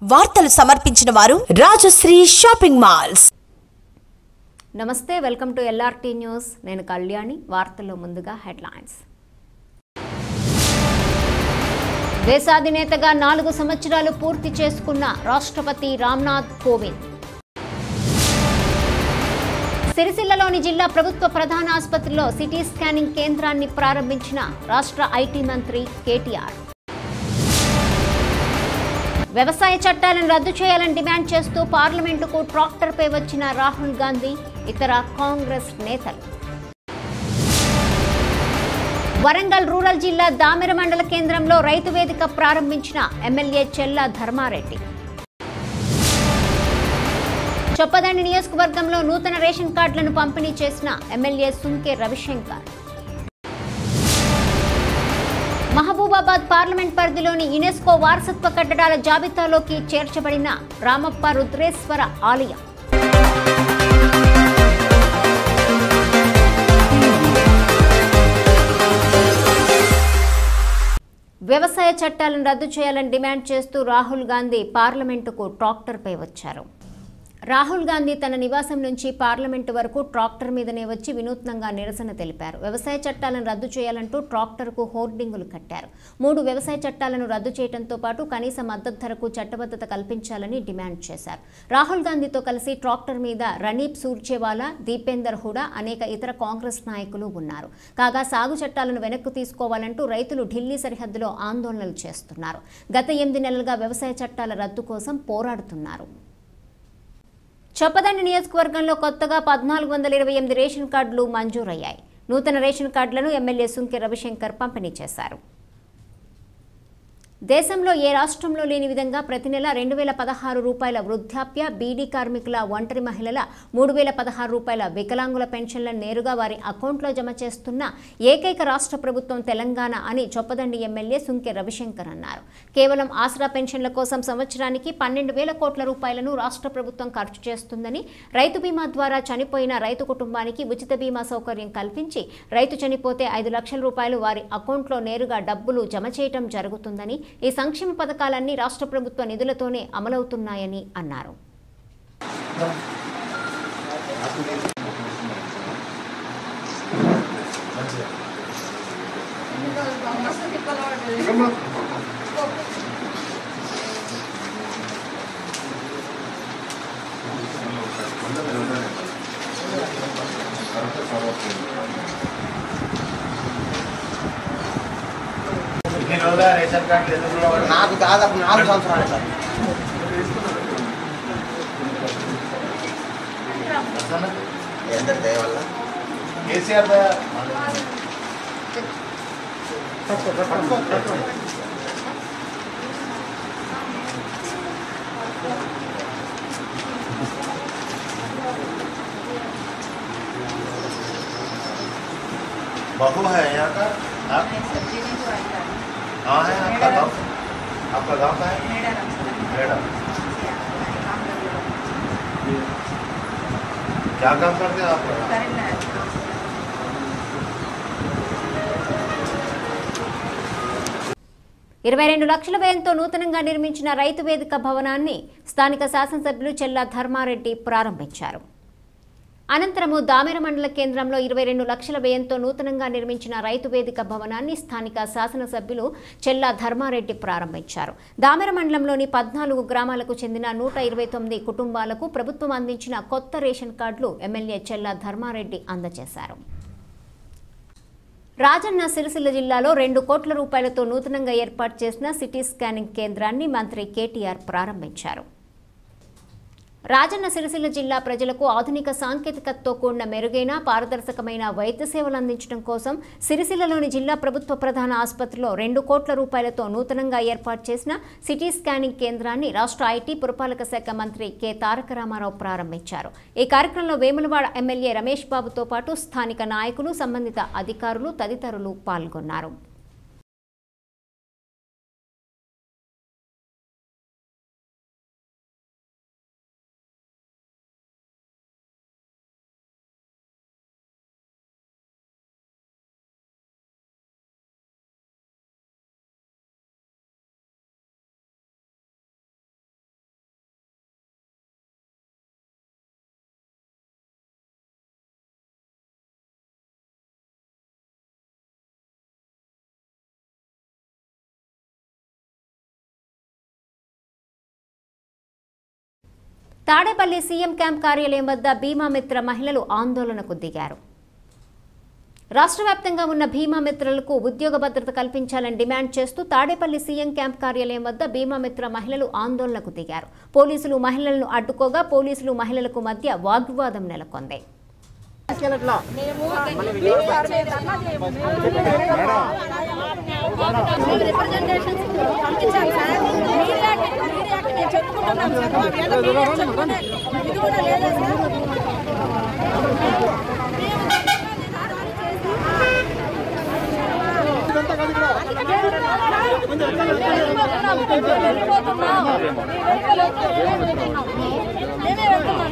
వార్తలు సమర్పించిన వారు Rajashree shopping malls namaste welcome to LRT news నేను కళ్యాణి వార్తల్లో ముందుగా హెడ్లైన్స్ దేశాధినేతగా నాలుగు సంవత్సరాలు పూర్తి చేసుకున్న రాష్ట్రపతి రామ్నాథ్ కోవింద్ సిరిసిల్లలోని జిల్లా ప్రభుత్వ ప్రధాన ఆసుపత్రిలో సిటీ స్కానింగ్ కేంద్రాన్ని ప్రారంభించిన రాష్ట్ర ఐటీ మంత్రి కేటీఆర్ వ్యవసాయ చట్టాలను రద్దు చేయాలని డిమాండ్ చేస్తూ పార్లమెంటుకు ట్రాక్టర్పై వచ్చిన రాహుల్ గాంధీ ఇతర కాంగ్రెస్ నేతలు వరంగల్ రూరల్ జిల్లా దామెర మండల కేంద్రంలో రైతు వేదిక ప్రారంభించిన ఎమ్మెల్యే చెల్లా ధర్మారెడ్డి చొప్పదండి నియోజకవర్గంలో నూతన రేషన్ కార్డులను పంపిణీ చేసిన ఎమ్మెల్యే సుంకే రవిశంకర్ మహబూబాబాద్ పార్లమెంట్ పరిధిలోని యునెస్కో వారసత్వ కట్టడాల జాబితాలోకి చేర్చబడిన రామప్ప రుద్రేశ్వర ఆలయం వ్యవసాయ చట్టాలను రద్దు చేయాలని డిమాండ్ చేస్తూ రాహుల్ గాంధీ పార్లమెంటుకు ట్రాక్టర్పై వచ్చారు రాహుల్ గాంధీ తన నివాసం నుంచి పార్లమెంటు వరకు ట్రాక్టర్ మీదనే వచ్చి వినూత్నంగా నిరసన తెలిపారు వ్యవసాయ చట్టాలను రద్దు చేయాలంటూ ట్రాక్టర్కు హోర్డింగులు కట్టారు మూడు వ్యవసాయ చట్టాలను రద్దు చేయడంతో పాటు కనీస మద్దతు ధరకు చట్టబద్ధత కల్పించాలని డిమాండ్ చేశారు రాహుల్ గాంధీతో కలిసి ట్రాక్టర్ మీద రణీప్ సూర్చేవాలా దీపేందర్ హుడా అనేక ఇతర కాంగ్రెస్ నాయకులు ఉన్నారు కాగా సాగు చట్టాలను వెనక్కు తీసుకోవాలంటూ రైతులు ఢిల్లీ సరిహద్దులో ఆందోళనలు చేస్తున్నారు గత ఎనిమిది నెలలుగా వ్యవసాయ చట్టాల రద్దు కోసం పోరాడుతున్నారు చొప్పదండి నియోజకవర్గంలో కొత్తగా పద్నాలుగు వందల ఇరవై ఎనిమిది రేషన్ కార్డులు మంజూరయ్యాయి నూతన రేషన్ కార్డులను ఎమ్మెల్యే సుంకె రవిశంకర్ పంపిణీ చేశారు దేశంలో ఏ రాష్ట్రంలో లేని విధంగా ప్రతి నెల రెండు వేల పదహారు రూపాయల వృద్ధాప్య బీడీ కార్మికుల ఒంటరి మహిళల మూడు వేల పదహారు రూపాయల వికలాంగుల పెన్షన్లను నేరుగా వారి అకౌంట్లో జమ చేస్తున్న ఏకైక రాష్ట్ర ప్రభుత్వం తెలంగాణ అని చొప్పదండి ఎమ్మెల్యే సుంకె రవిశంకర్ అన్నారు కేవలం ఆసరా పెన్షన్ల కోసం సంవత్సరానికి పన్నెండు వేల కోట్ల రూపాయలను రాష్ట్ర ప్రభుత్వం ఖర్చు చేస్తుందని రైతు బీమా ద్వారా చనిపోయిన రైతు కుటుంబానికి ఉచిత బీమా సౌకర్యం కల్పించి రైతు చనిపోతే ఐదు లక్షల రూపాయలు వారి అకౌంట్లో నేరుగా డబ్బులు జమ చేయటం జరుగుతుందని ఈ సంక్షేమ పథకాలన్నీ రాష్ట్ర ప్రభుత్వ నిధులతోనే అమలవుతున్నాయని అన్నారు ఇన్ని రోజుల రేషన్ కార్డు ఎందుకు కూడా నాకు దాదాపు నాలుగు సంవత్సరాలు సార్ వస్తున్నా? ఎంత దయ వల్ల కేసీఆర్ భయ बहू है यहाँ का आप कहाँ है आपका गाँव आपका गाँव का है मैडम क्या काम करते हो आप ఇరవై రెండు లక్షల వ్యయంతో నూతనంగా నిర్మించిన రైతు వేదిక భవనాన్ని స్థానిక శాసనసభ్యులు చెల్లా ధర్మారెడ్డి ప్రారంభించారు అనంతరము దామెర మండల కేంద్రంలో ఇరవై రెండు లక్షల వ్యయంతో నూతనంగా నిర్మించిన రైతు వేదిక భవనాన్ని స్థానిక శాసనసభ్యులు చెల్లా ధర్మారెడ్డి ప్రారంభించారు దామెర మండలంలోని పద్నాలుగు గ్రామాలకు చెందిన నూట ఇరవై తొమ్మిది కుటుంబాలకు ప్రభుత్వం అందించిన కొత్త రేషన్ కార్డులు ఎమ్మెల్యే చెల్లా ధర్మారెడ్డి అందజేశారు రాజన్న సిరిసిల్ల జిల్లాలో రెండు కోట్ల రూపాయలతో నూతనంగా ఏర్పాటు చేసిన సిటీ స్కానింగ్ కేంద్రాన్ని మంత్రి కేటీఆర్ ప్రారంభించారు రాజన్న సిరిసిల్ల జిల్లా ప్రజలకు ఆధునిక సాంకేతికతతో కూడిన మెరుగైన పారదర్శకమైన వైద్య సేవలు అందించడం కోసం సిరిసిల్లలోని జిల్లా ప్రభుత్వ ప్రధాన ఆసుపత్రిలో రెండు కోట్ల రూపాయలతో నూతనంగా ఏర్పాటు చేసిన సిటీ స్కానింగ్ కేంద్రాన్ని రాష్ట్ర ఐటీ పురపాలక శాఖ మంత్రి కె తారక రామారావు ప్రారంభించారు ఈ కార్యక్రమంలో వేములవాడ ఎమ్మెల్యే రమేష్ బాబుతో పాటు స్థానిక నాయకులు సంబంధిత అధికారులు తదితరులు పాల్గొన్నారు తాడేపల్లి సీఎం క్యాంప్ కార్యాలయం వద్ద బీమా మిత్ర మహిళలు ఆందోళనకు దిగారు రాష్ట్ర వ్యాప్తంగా ఉన్న బీమా మిత్రులకు ఉద్యోగ భద్రత కల్పించాలని డిమాండ్ చేస్తూ తాడేపల్లి సీఎం క్యాంప్ కార్యాలయం వద్ద బీమా మిత్ర మహిళలు ఆందోళనకు దిగారు పోలీసులు మహిళలను అడ్డుకోగా పోలీసులు మహిళలకు మధ్య వాగ్వివాదం నెలకొంది రిప్రజెంటేషన్స్ పంపించాలి సార్ మీడియాకి మీడియాకి మేము చెప్పుకుంటున్నాం సార్ మా మీద మీడియా చెప్పుకునే ఇది కూడా లేదా సార్ మేమే వెళ్తున్నాం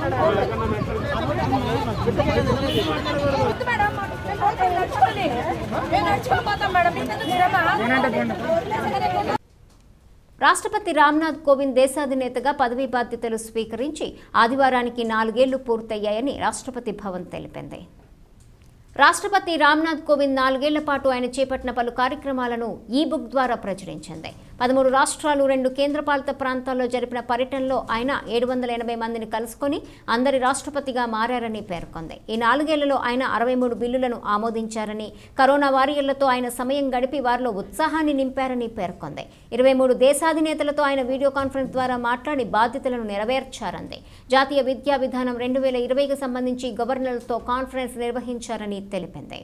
వద్దు మేడం మేము పోతాం నడుచుకోండి మేము నడుచుకోపోతాం మేడం ఇంకెందుకు శ్రమ రాష్ట్రపతి రామ్నాథ్ కోవింద్ దేశాధినేతగా పదవీ బాధ్యతలు స్వీకరించి ఆదివారానికి నాలుగేళ్లు పూర్తయ్యాయని రాష్ట్రపతి భవన్ తెలిపింది రాష్ట్రపతి రామ్నాథ్ కోవింద్ నాలుగేళ్ల పాటు ఆయన చేపట్టిన పలు కార్యక్రమాలను ఈ బుక్ ద్వారా ప్రచురించింది పదమూడు రాష్ట్రాలు రెండు కేంద్రపాలిత ప్రాంతాల్లో జరిపిన పర్యటనలో ఆయన ఏడు వందల ఎనభై మందిని కలుసుకొని అందరి రాష్ట్రపతిగా మారారని పేర్కొంది ఈ నాలుగేళ్లలో ఆయన అరవై మూడు బిల్లులను ఆమోదించారని కరోనా వారియర్లతో ఆయన సమయం గడిపి వారిలో ఉత్సాహాన్ని నింపారని పేర్కొంది ఇరవై మూడు దేశాధినేతలతో ఆయన వీడియో కాన్ఫరెన్స్ ద్వారా మాట్లాడి బాధ్యతలను నెరవేర్చారంది జాతీయ విద్యా విధానం రెండు వేల ఇరవైకి సంబంధించి గవర్నర్లతో కాన్ఫరెన్స్ నిర్వహించారని తెలిపింది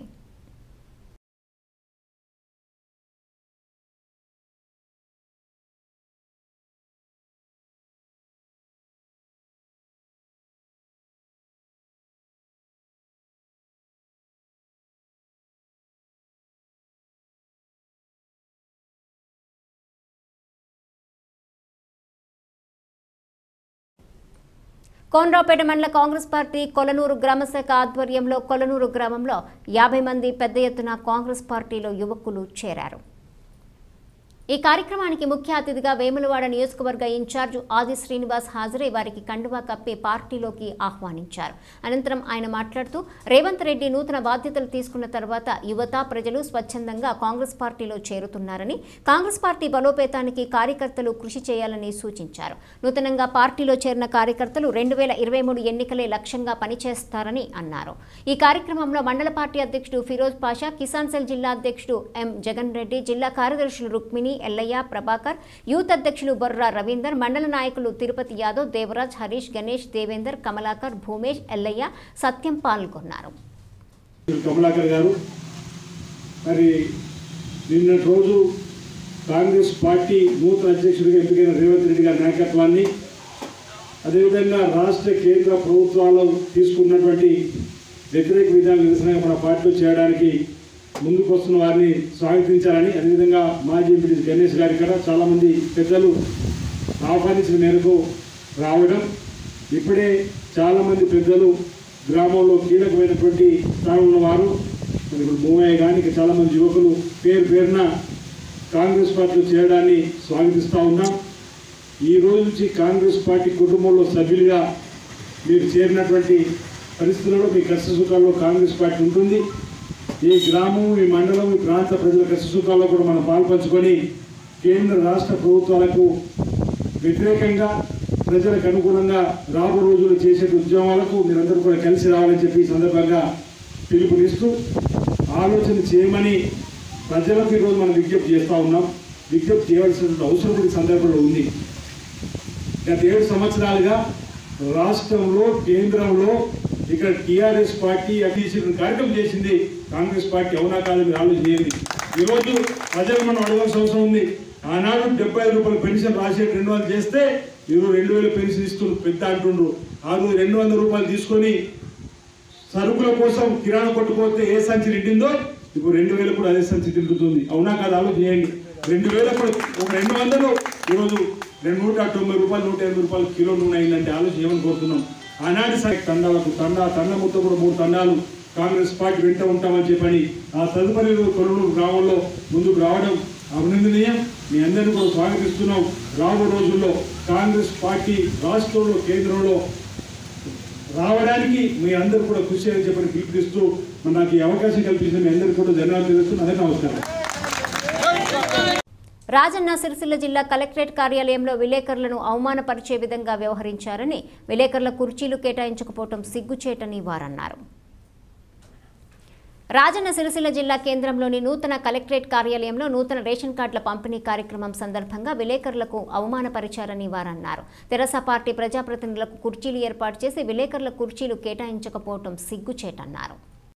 కోనరావుపేట మండల కాంగ్రెస్ పార్టీ కొలనూరు గ్రామశాఖ ఆధ్వర్యంలో కొలనూరు గ్రామంలో యాభై మంది పెద్ద ఎత్తున కాంగ్రెస్ పార్టీలో యువకులు చేరారు ఈ కార్యక్రమానికి ముఖ్య అతిథిగా వేములవాడ నియోజకవర్గ ఇన్ఛార్జ్ ఆది శ్రీనివాస్ హాజరై వారికి కండువా కప్పి పార్టీలోకి ఆహ్వానించారు అనంతరం ఆయన మాట్లాడుతూ రేవంత్ రెడ్డి నూతన బాధ్యతలు తీసుకున్న తర్వాత యువత ప్రజలు స్వచ్ఛందంగా కాంగ్రెస్ పార్టీలో చేరుతున్నారని కాంగ్రెస్ పార్టీ బలోపేతానికి కార్యకర్తలు కృషి చేయాలని సూచించారు నూతనంగా పార్టీలో చేరిన కార్యకర్తలు రెండు వేల ఇరవై మూడు ఎన్నికలే లక్ష్యంగా పనిచేస్తారని అన్నారు ఈ కార్యక్రమంలో మండల పార్టీ అధ్యక్షుడు ఫిరోజ్ పాషా కిసాన్ సెల్ జిల్లా అధ్యక్షుడు ఎం జగన్ రెడ్డి జిల్లా కార్యదర్శులు రుక్మిణి ఎల్లయ్య ప్రభాకర్ యూత్ అధ్యక్షులు బొర్రా రవీందర్ మండల నాయకులు తిరుపతి యాదవ్ దేవరాజ్ హరీష్ గణేష్ దేవేందర్ కమలాకర్ భూమేష్ ఎల్లయ్య సత్యం పాల్గొన్నారు కమలాకర్ గారు మరి నిన్నటి రోజు కాంగ్రెస్ పార్టీ నూతన అధ్యక్షుడిగా ఎంపికైన రేవంత్ రెడ్డి గారి నాయకత్వాన్ని అదేవిధంగా రాష్ట్ర కేంద్ర ప్రభుత్వాలు తీసుకున్నటువంటి వ్యతిరేక విధానం నిరసనగా మన పార్టీలో చేయడానికి ముందుకు వస్తున్న వారిని స్వాగతించాలని అదేవిధంగా మాజీ ఎంపీ గణేష్ గారి కూడా చాలామంది పెద్దలు ఆహ్వానించిన మేరకు రావడం ఇప్పుడే చాలామంది పెద్దలు గ్రామంలో కీలకమైనటువంటి స్థానంలో వారు మరి ఇప్పుడు మూవయ్య కానీ ఇంకా చాలామంది యువకులు పేరు పేరున కాంగ్రెస్ పార్టీలో చేరడాన్ని స్వాగతిస్తూ ఉన్నాం ఈ రోజు నుంచి కాంగ్రెస్ పార్టీ కుటుంబంలో సభ్యులుగా మీరు చేరినటువంటి పరిస్థితులలో మీ కష్ట సుఖాల్లో కాంగ్రెస్ పార్టీ ఉంటుంది ఈ గ్రామం ఈ మండలం ఈ ప్రాంత ప్రజల కష్ట సుఖాల్లో కూడా మనం పాల్పంచుకొని కేంద్ర రాష్ట్ర ప్రభుత్వాలకు వ్యతిరేకంగా ప్రజలకు అనుగుణంగా రాబో రోజుల్లో చేసే ఉద్యమాలకు మీరందరూ కూడా కలిసి రావాలని చెప్పి ఈ సందర్భంగా పిలుపునిస్తూ ఆలోచన చేయమని ప్రజలకు ఈరోజు మనం విజ్ఞప్తి చేస్తూ ఉన్నాం విజ్ఞప్తి చేయవలసిన అవసరం కూడా ఈ సందర్భంలో ఉంది గత ఏడు సంవత్సరాలుగా రాష్ట్రంలో కేంద్రంలో ఇక్కడ టీఆర్ఎస్ పార్టీ అభిషేకం కార్యక్రమం చేసింది కాంగ్రెస్ పార్టీ అవునా కాదు మీరు ఆలోచన చేయండి ఈరోజు ప్రజలు మనం అడగాల్సిన అవసరం ఉంది ఆనాడు డెబ్బై ఐదు రూపాయల పెన్షన్ రాసే రెండు వందలు చేస్తే ఈరోజు రెండు వేల పెన్షన్ ఇస్తున్నారు పెద్ద అంటుండ్రు ఆ రోజు రెండు వందల రూపాయలు తీసుకొని సరుకుల కోసం కిరాణా కొట్టుకోతే ఏ సంచి నిండిందో ఇప్పుడు రెండు వేలు కూడా అదే సంచి నిండుతుంది అవునా కాదు ఆలోచన చేయండి రెండు వేలకు కూడా ఒక రెండు వందలు ఈరోజు రెండు నూట తొంభై రూపాయలు నూట ఎనభై రూపాయలు కిలో నూనె అయిందంటే ఆలోచన ఏమని కోరుతున్నాం ఆనాటి సాయి తండాలకు తండా తండ మొత్తం కూడా మూడు తండాలు కాంగ్రెస్ పార్టీ వెంట ఉంటామని చెప్పని ఆ తదుపరి కొనుగోలు గ్రామంలో ముందుకు రావడం అభినందనీయం మీ అందరినీ కూడా స్వాగతిస్తున్నాం రాబో రోజుల్లో కాంగ్రెస్ పార్టీ రాష్ట్రంలో కేంద్రంలో రావడానికి మీ అందరూ కూడా కృషి అని చెప్పని పిలుపునిస్తూ మరి నాకు ఈ అవకాశం కల్పించిన మీ అందరికీ కూడా ధన్యవాదాలు తెలుస్తున్నాను అదే నమస్కారం రాజన్న సిరిసిల్ల జిల్లా కలెక్టరేట్ కార్యాలయంలో విలేకరులను అవమానపరిచే విధంగా వ్యవహరించారని విలేకరుల కుర్చీలు కేటాయించకపోవడం సిగ్గుచేటని వారన్నారు రాజన్న సిరిసిల్ల జిల్లా కేంద్రంలోని నూతన కలెక్టరేట్ కార్యాలయంలో నూతన రేషన్ కార్డుల పంపిణీ కార్యక్రమం సందర్భంగా విలేకరులకు అవమానపరిచారని వారన్నారు తెరస పార్టీ ప్రజాప్రతినిధులకు కుర్చీలు ఏర్పాటు చేసి విలేకరుల కుర్చీలు కేటాయించకపోవడం సిగ్గుచేటన్నారు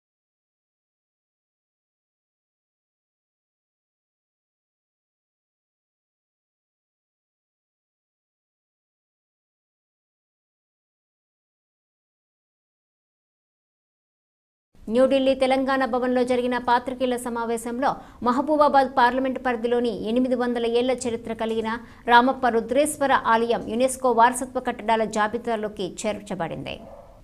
న్యూఢిల్లీ తెలంగాణ భవన్లో జరిగిన పాత్రికేయుల సమావేశంలో మహబూబాబాద్ పార్లమెంటు పరిధిలోని ఎనిమిది వందల ఏళ్ల చరిత్ర కలిగిన రామప్ప రుద్రేశ్వర ఆలయం యునెస్కో వారసత్వ కట్టడాల జాబితాలోకి చేర్చబడింది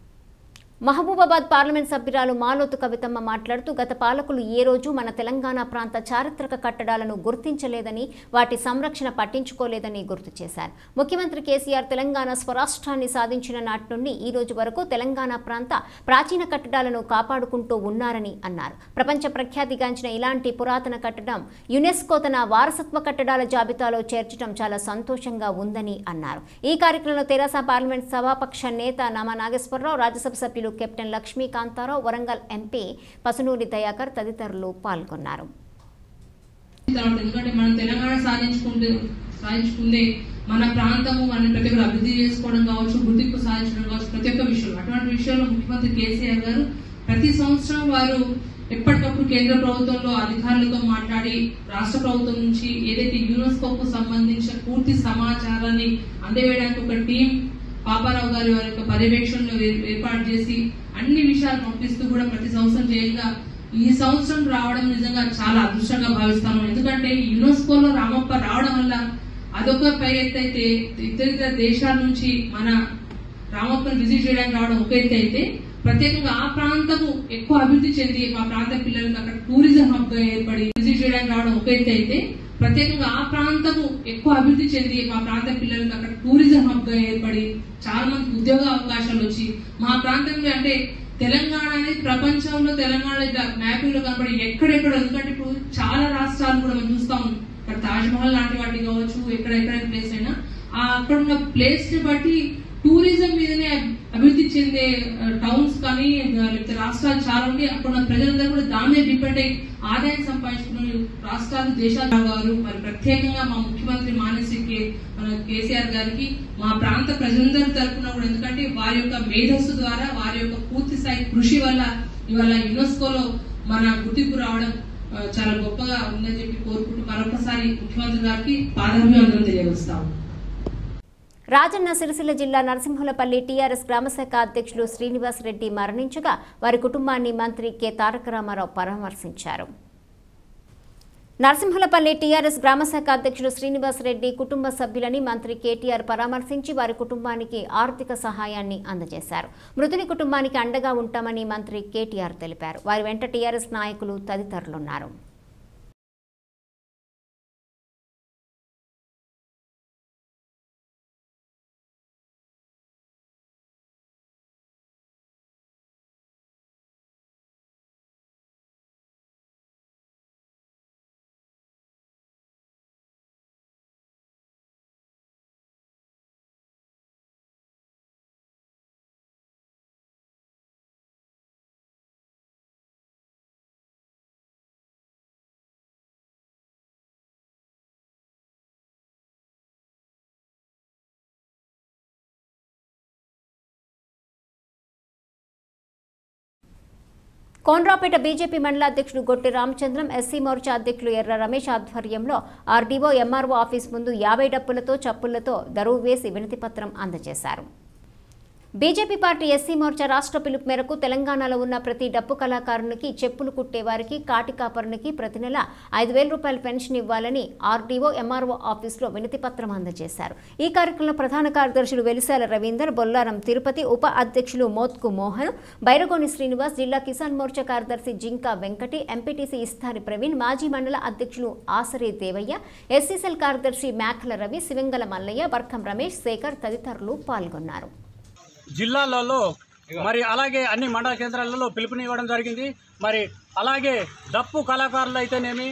మహబూబాబాద్ పార్లమెంట్ సభ్యురాలు మాలోతు కవితమ్మ మాట్లాడుతూ గత పాలకులు ఏ రోజు మన తెలంగాణ ప్రాంత చారిత్రక కట్టడాలను గుర్తించలేదని వాటి సంరక్షణ పట్టించుకోలేదని గుర్తు చేశారు ముఖ్యమంత్రి కేసీఆర్ తెలంగాణ స్వరాష్ట్రాన్ని సాధించిన నాటి నుండి ఈ రోజు వరకు తెలంగాణ ప్రాంత ప్రాచీన కట్టడాలను కాపాడుకుంటూ ఉన్నారని అన్నారు ప్రపంచ ప్రఖ్యాతిగాంచిన ఇలాంటి పురాతన కట్టడం యునెస్కో తన వారసత్వ కట్టడాల జాబితాలో చేర్చడం చాలా సంతోషంగా ఉందని అన్నారు ఈ కార్యక్రమంలో తెరాస పార్లమెంట్ సభాపక్ష నేత నామా నాగేశ్వరరావు రాజ్యసభ సభ్యులు కెప్టెన్ లక్ష్మీకాంతారావు వరంగల్ ఎంపీ పసునూరి దయాకర్ తదితరులు పాల్గొన్నారు తర్వాత ఎందుకంటే మనం తెలంగాణ సాధించుకుంటే సాధించుకుందే మన ప్రాంతము మన ప్రతి ఒక్కరు అభివృద్ధి చేసుకోవడం కావచ్చు గుర్తింపు సాధించడం కావచ్చు ప్రతి ఒక్క విషయం అటువంటి విషయంలో ముఖ్యమంత్రి కేసీఆర్ గారు ప్రతి సంవత్సరం వారు ఎప్పటికప్పుడు కేంద్ర ప్రభుత్వంలో అధికారులతో మాట్లాడి రాష్ట్ర ప్రభుత్వం నుంచి ఏదైతే యునెస్కోకు సంబంధించిన పూర్తి సమాచారాన్ని అందవేయడానికి ఒక టీం పాపారావు గారి వారి యొక్క పర్యవేక్షణలో ఏ- ఏర్పాటు చేసి అన్ని విషయాలు పంపిస్తూ కూడా ప్రతి సంవత్సరం చేయగా ఈ సంవత్సరం రావడం నిజంగా చాలా అదృష్టంగా భావిస్తాను ఎందుకంటే యునెస్కోలో రామప్ప రావడం వల్ల అదొక పై ఎత్తు అయితే ఇతర ఇతర దేశాల నుంచి మన రామప్పని విజిట్ చేయడానికి రావడం ఒక ఎత్తు అయితే ప్రత్యేకంగా ఆ ప్రాంతము ఎక్కువ అభివృద్ధి చెంది మా ప్రాంత పిల్లలకి అక్కడ టూరిజం హబ్ గా ఏర్పడి విజిట్ చేయడానికి రావడం ఒక ఎత్తు అయితే ప్రత్యేకంగా ఆ ప్రాంతము ఎక్కువ అభివృద్ధి చెంది మా ప్రాంత పిల్లలకి అక్కడ టూరిజం హబ్ గా ఏర్పడి చాలా మందికి ఉద్యోగ అవకాశాలు వచ్చి మా ప్రాంతంలో అంటే తెలంగాణ అనేది ప్రపంచంలో తెలంగాణ ఇట్లా మ్యాపింగ్ లో కనబడి ఎక్కడెక్కడ ఎందుకంటే ఇప్పుడు చాలా రాష్ట్రాలు కూడా మనం చూస్తాం ఇక్కడ తాజ్ మహల్ లాంటి వాటి కావచ్చు ఎక్కడ ఎక్కడ ప్లేస్ అయినా ఆ అక్కడ ఉన్న ప్లేస్ ని బట్టి టూరిజం మీదనే అభివృద్ధి చెందే టౌన్స్ కానీ ఆ, లేకపోతే రాష్ట్రాలు చాలా ఉండి అక్కడ ఉన్న ప్రజలందరూ కూడా దాని మీద డిపెండ్ అయ్యి ఆదాయం సంపాదించుకున్న రాష్ట్రాలు దేశాలు గారు మరి ప్రత్యేకంగా మా ముఖ్యమంత్రి మానసి కే మన కేసీఆర్ గారికి మా ప్రాంత ప్రజలందరి తరఫున కూడా ఎందుకంటే వారి యొక్క మేధస్సు ద్వారా వారి యొక్క పూర్తి స్థాయి కృషి వల్ల ఇవాళ యునెస్కోలో మన గుర్తింపు రావడం ఆ, చాలా గొప్పగా ఉందని చెప్పి కోరుకుంటూ మరొకసారి ముఖ్యమంత్రి గారికి పాదాభివందనం తెలియజేస్తాము రాజన్న సిరిసిల్ల జిల్లా నరసింహులపల్లి టీఆర్ఎస్ గ్రామశాఖ అధ్యక్షులు శ్రీనివాస్ రెడ్డి మరణించగా వారి కుటుంబాన్ని మంత్రి కె తారక రామారావు పరామర్శించారు నరసింహులపల్లి టీఆర్ఎస్ గ్రామశాఖ అధ్యక్షుడు శ్రీనివాస్ రెడ్డి కుటుంబ సభ్యులని మంత్రి కేటీఆర్ పరామర్శించి వారి కుటుంబానికి ఆర్థిక సహాయాన్ని అందజేశారు మృతుని కుటుంబానికి అండగా ఉంటామని మంత్రి కేటీఆర్ తెలిపారు వారి వెంట టీఆర్ఎస్ నాయకులు తదితరులున్నారు కోన్రాపేట బీజేపీ మండల అధ్యక్షుడు గొట్టి రామచంద్రం ఎస్సీ మోర్చా అధ్యక్షులు ఎర్ర రమేష్ ఆధ్వర్యంలో ఆర్డీఓ ఎంఆర్ఓ ఆఫీస్ ముందు యాభై డప్పులతో చప్పులతో దరువు వేసి వినతి పత్రం అందజేశారు బీజేపీ పార్టీ ఎస్సీ మోర్చా రాష్ట్ర పిలుపు మేరకు తెలంగాణలో ఉన్న ప్రతి డప్పు కళాకారునికి చెప్పులు కుట్టేవారికి కాటి కాపరునికి ప్రతి నెల ఐదు వేల రూపాయల పెన్షన్ ఇవ్వాలని ఆర్డీఓ ఎంఆర్ఓ ఆఫీసులో వినతి పత్రం అందజేశారు ఈ కార్యక్రమంలో ప్రధాన కార్యదర్శులు వెలిసాల రవీందర్ బొల్లారం తిరుపతి ఉప అధ్యక్షులు మోత్కు మోహన్ బైరగోని శ్రీనివాస్ జిల్లా కిసాన్ మోర్చా కార్యదర్శి జింకా వెంకటి ఎంపీటీసీ ఇస్తారి ప్రవీణ్ మాజీ మండల అధ్యక్షులు ఆసరే దేవయ్య ఎస్సీసెల్ కార్యదర్శి మేకల రవి శివంగల మల్లయ్య బర్ఖం రమేష్ శేఖర్ తదితరులు పాల్గొన్నారు జిల్లాలలో మరి అలాగే అన్ని మండల కేంద్రాలలో పిలుపునివ్వడం జరిగింది మరి అలాగే డప్పు కళాకారులు అయితేనేమి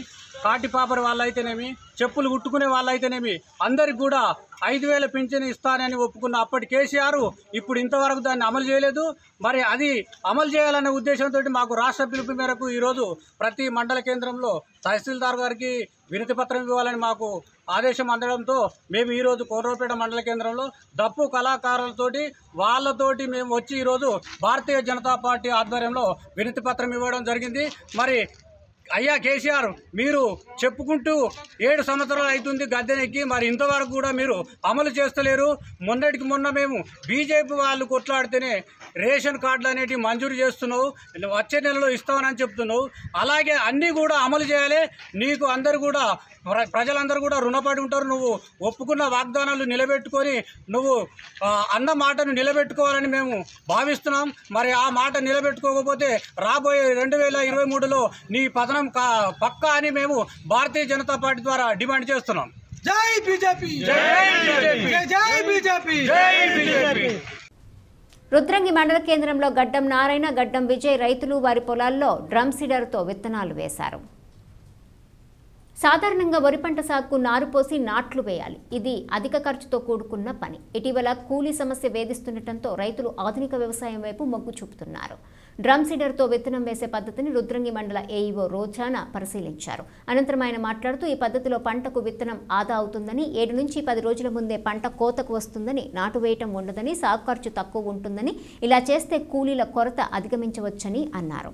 కాటి పాపరి వాళ్ళైతేనేమి చెప్పులు కుట్టుకునే వాళ్ళైతేనేమి అందరికి కూడా ఐదు వేల పింఛను ఇస్తానని ఒప్పుకున్న అప్పటి కేసీఆర్ ఇప్పుడు ఇంతవరకు దాన్ని అమలు చేయలేదు మరి అది అమలు చేయాలనే ఉద్దేశంతో మాకు రాష్ట్ర పిలుపు మేరకు ఈరోజు ప్రతి మండల కేంద్రంలో తహసీల్దార్ గారికి వినతి పత్రం ఇవ్వాలని మాకు ఆదేశం అందడంతో మేము ఈరోజు కోరవపేట మండల కేంద్రంలో దప్పు కళాకారులతోటి వాళ్ళతోటి మేము వచ్చి ఈరోజు భారతీయ జనతా పార్టీ ఆధ్వర్యంలో వినతి పత్రం ఇవ్వడం జరిగింది మరి అయ్యా కేసీఆర్ మీరు చెప్పుకుంటూ ఏడు సంవత్సరాలు అవుతుంది గద్దెనెక్కి మరి ఇంతవరకు కూడా మీరు అమలు చేస్తలేరు మొన్నటికి మొన్న మేము బీజేపీ వాళ్ళు కొట్లాడితేనే రేషన్ కార్డులు అనేటివి మంజూరు చేస్తున్నావు వచ్చే నెలలో ఇస్తామని చెప్తున్నావు అలాగే అన్నీ కూడా అమలు చేయాలి నీకు అందరు కూడా ప్ర- ప్రజలందరూ కూడా రుణపడి ఉంటారు నువ్వు ఒప్పుకున్న వాగ్దానాలు నిలబెట్టుకొని నువ్వు ఆ, అన్న మాటను నిలబెట్టుకోవాలని మేము భావిస్తున్నాం మరి ఆ మాట నిలబెట్టుకోకపోతే రాబోయే రెండు వేల ఇరవై మూడులో నీ పతనం కా పక్కా అని మేము భారతీయ జనతా పార్టీ ద్వారా డిమాండ్ చేస్తున్నాం జై బీజేపీ జై బీజేపీ జై బీజేపీ జై బీజేపీ రుద్రంగి మండల కేంద్రంలో గడ్డం నారాయణ గడ్డం విజయ్ రైతులు వారి పొలాల్లో డ్రమ్ సీడర్తో విత్తనాలు వేశారు సాధారణంగా వరి పంట సాగుకు నారు పోసి నాట్లు వేయాలి ఇది అధిక ఖర్చుతో కూడుకున్న పని ఇటీవల కూలీ సమస్య వేధిస్తుండటంతో రైతులు ఆధునిక వ్యవసాయం వైపు మొగ్గు చూపుతున్నారు డ్రమ్ సీడర్తో విత్తనం వేసే పద్ధతిని రుద్రంగి మండల ఏఈఓ రోజాన పరిశీలించారు అనంతరం ఆయన మాట్లాడుతూ ఈ పద్ధతిలో పంటకు విత్తనం ఆదా అవుతుందని ఏడు నుంచి పది రోజుల ముందే పంట కోతకు వస్తుందని నాటు వేయటం ఉండదని సాగు ఖర్చు తక్కువ ఉంటుందని ఇలా చేస్తే కూలీల కొరత అధిగమించవచ్చని అన్నారు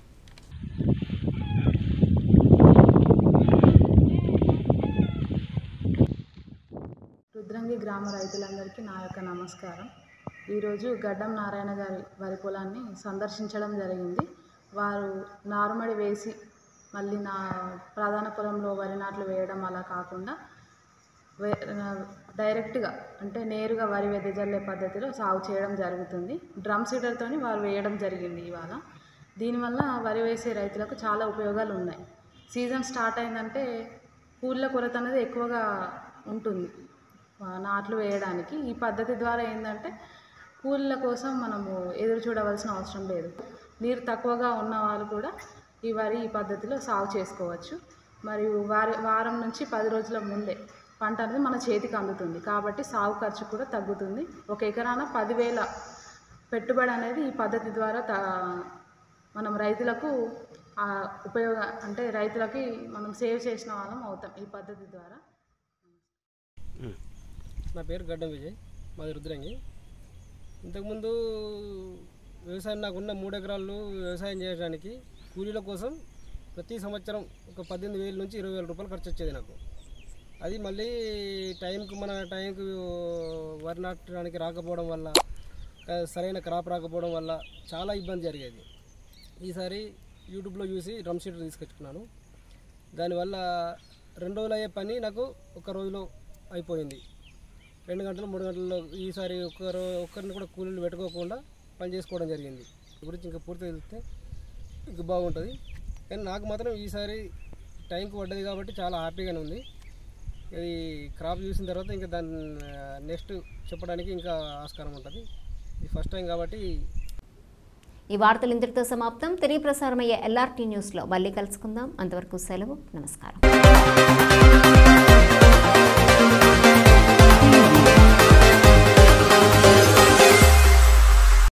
రుద్రంగి గ్రామ రైతులందరికీ నా యొక్క నమస్కారం ఈరోజు గడ్డం నారాయణ గారి వరి పొలాన్ని సందర్శించడం జరిగింది వారు నారుమడి వేసి మళ్ళీ నా ప్రధాన పొలంలో వరి నాట్లు వేయడం అలా కాకుండా వే డైరెక్ట్గా అంటే నేరుగా వరి వెదజల్లే పద్ధతిలో సాగు చేయడం జరుగుతుంది డ్రమ్ సీడర్తోని వారు వేయడం జరిగింది ఇవాళ దీనివల్ల వరి వేసే రైతులకు చాలా ఉపయోగాలు ఉన్నాయి సీజన్ స్టార్ట్ అయిందంటే కూలీల కొరత అనేది ఎక్కువగా ఉంటుంది ఆ, నాట్లు వేయడానికి ఈ పద్ధతి ద్వారా ఏంటంటే కూలీల కోసం మనము ఎదురు చూడవలసిన అవసరం లేదు నీరు తక్కువగా ఉన్న వాళ్ళు కూడా ఈ వరి ఈ పద్ధతిలో సాగు చేసుకోవచ్చు మరియు వారి వారం నుంచి పది రోజుల ముందే పంట అనేది మన చేతికి అందుతుంది కాబట్టి సాగు ఖర్చు కూడా తగ్గుతుంది ఒక ఎకరాన పదివేల పెట్టుబడి అనేది ఈ పద్ధతి ద్వారా త మనం రైతులకు ఆ, ఉపయోగ అంటే రైతులకి మనం సేవ్ చేసిన వాళ్ళం అవుతాం ఈ పద్ధతి ద్వారా నా పేరు గడ్డం విజయ్ మాది రుద్రంగి ఇంతకుముందు వ్యవసాయం నాకున్న మూడు ఎకరాలు వ్యవసాయం చేయడానికి కూలీల కోసం ప్రతి సంవత్సరం ఒక పద్దెనిమిది వేల నుంచి ఇరవై వేల రూపాయలు ఖర్చు వచ్చేది నాకు అది మళ్ళీ టైంకు మన టైంకు వరి నాటడానికి రాకపోవడం వల్ల ఆ, సరైన క్రాప్ రాకపోవడం వల్ల చాలా ఇబ్బంది జరిగేది ఈసారి యూట్యూబ్లో చూసి డ్రమ్ షీట్ తీసుకొచ్చుకున్నాను దానివల్ల రెండు రోజులు అయ్యే పని నాకు ఒక రోజులో అయిపోయింది రెండు గంటలు మూడు గంటల్లో ఈసారి ఒక్కరు ఒక్కరిని కూడా కూలీలు పెట్టుకోకుండా పని చేసుకోవడం జరిగింది ఈ గురించి ఇంకా పూర్తిగా తెలిస్తే ఇంకా బాగుంటుంది కానీ నాకు మాత్రం ఈసారి టైంకి పడ్డది కాబట్టి చాలా హ్యాపీగానే ఉంది ఇది క్రాప్ చూసిన తర్వాత ఇంకా దాన్ని నెక్స్ట్ చెప్పడానికి ఇంకా ఆస్కారం ఉంటుంది ఇది ఫస్ట్ టైం కాబట్టి ఈ వార్తలు ఇంతటితో సమాప్తం తిరిగి ప్రసారమయ్యే ఎల్ఆర్టీ న్యూస్లో మళ్ళీ కలుసుకుందాం అంతవరకు సెలవు నమస్కారం